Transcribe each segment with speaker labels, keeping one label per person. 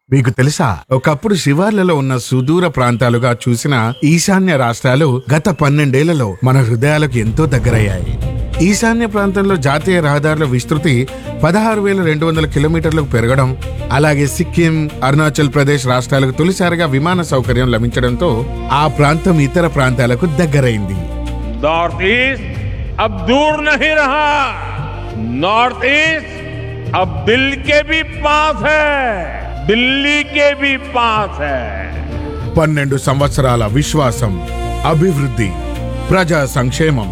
Speaker 1: మీకు తెలుసా ఒకప్పుడు శివార్లలో ఉన్న సుదూర ప్రాంతాలుగా చూసిన ఈశాన్య రాష్ట్రాలు గత పన్నెండేళ్లలో మన హృదయాలకు ఎంతో దగ్గరయ్యాయి ఈశాన్య ప్రాంతంలో జాతీయ రహదారుల విస్తృతి పదహారు వేల రెండు వందల కిలోమీటర్లకు పెరగడం అలాగే సిక్కిం అరుణాచల్ ప్రదేశ్ రాష్ట్రాలకు తొలిసారిగా విమాన సౌకర్యం లభించడంతో ఆ ప్రాంతం ఇతర ప్రాంతాలకు దగ్గరైంది
Speaker 2: नॉर्थ ईस्ट अब दूर नहीं रहा नॉर्थ ईस्ट अब दिल के भी पास है दिल्ली के भी पास है
Speaker 1: పన్నెండు సంవత్సరాల విశ్వాసం అభివృద్ధి ప్రజా సంక్షేమం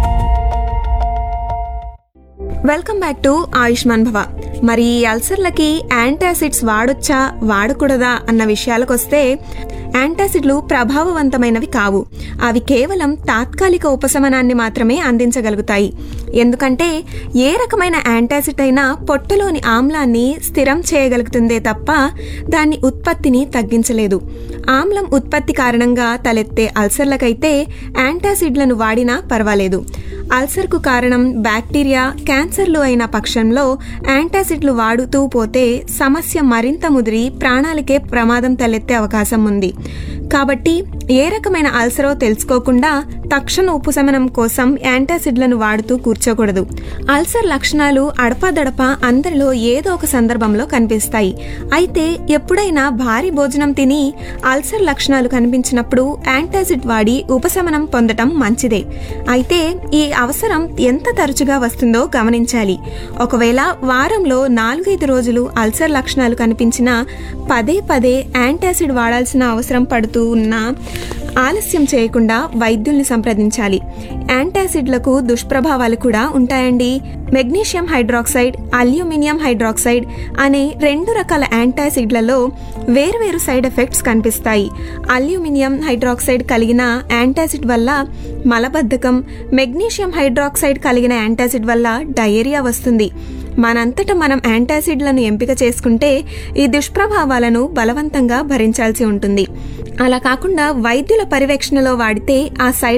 Speaker 3: వెల్కమ్ బ్యాక్ టు ఆయుష్మాన్ భవ మరి ఈ అల్సర్లకి యాంటాసిడ్స్ వాడొచ్చా వాడకూడదా అన్న విషయాలకొస్తే యాంటాసిడ్లు ప్రభావవంతమైనవి కావు అవి కేవలం తాత్కాలిక ఉపశమనాన్ని మాత్రమే అందించగలుగుతాయి ఎందుకంటే ఏ రకమైన యాంటాసిడ్ అయినా పొట్టలోని ఆమ్లాన్ని స్థిరం చేయగలుగుతుందే తప్ప దాని ఉత్పత్తిని తగ్గించలేదు ఆమ్లం ఉత్పత్తి కారణంగా తలెత్తే అల్సర్లకైతే యాంటాసిడ్లను వాడినా పర్వాలేదు అల్సర్కు కారణం బ్యాక్టీరియా క్యాన్సర్లు అయిన పక్షంలో యాంటాసిడ్లు వాడుతూ పోతే సమస్య మరింత ముదిరి ప్రాణాలకే ప్రమాదం తలెత్తే అవకాశం ఉంది కాబట్టి ఏ రకమైన అల్సరో తెలుసుకోకుండా తక్షణ ఉపశమనం కోసం యాంటాసిడ్లను వాడుతూ కూర్చోకూడదు అల్సర్ లక్షణాలు అడపాదడప అందరిలో ఏదో ఒక సందర్భంలో కనిపిస్తాయి అయితే ఎప్పుడైనా భారీ భోజనం తిని అల్సర్ లక్షణాలు కనిపించినప్పుడు యాంటాసిడ్ వాడి ఉపశమనం పొందటం మంచిదే అయితే ఈ అవసరం ఎంత తరచుగా వస్తుందో గమనించాలి ఒకవేళ వారంలో నాలుగైదు రోజులు అల్సర్ లక్షణాలు కనిపించినా పదే పదే యాంటాసిడ్ వాడాల్సిన అవసరం పడుతూ ఉన్నా ఆలస్యం చేయకుండా వైద్యుల్ని సంప్రదించాలి యాంటాసిడ్లకు దుష్ప్రభావాలు కూడా ఉంటాయండి మెగ్నీషియం హైడ్రాక్సైడ్ అల్యూమినియం హైడ్రాక్సైడ్ అనే రెండు రకాల యాంటాసిడ్లలో వేర్వేరు సైడ్ ఎఫెక్ట్స్ కనిపిస్తాయి అల్యూమినియం హైడ్రాక్సైడ్ కలిగిన యాంటాసిడ్ వల్ల మలబద్ధకం మెగ్నీషియం హైడ్రాక్సైడ్ కలిగిన యాంటాసిడ్ వల్ల డయేరియా వస్తుంది మనంతట మనం యాంటాసిడ్లను ఎంపిక చేసుకుంటే ఈ దుష్ప్రభావాలను బలవంతంగా భరించాల్సి ఉంటుంది అలా కాకుండా వైద్యుల పర్యవేక్షణలో వాడితే ఆ సైడ్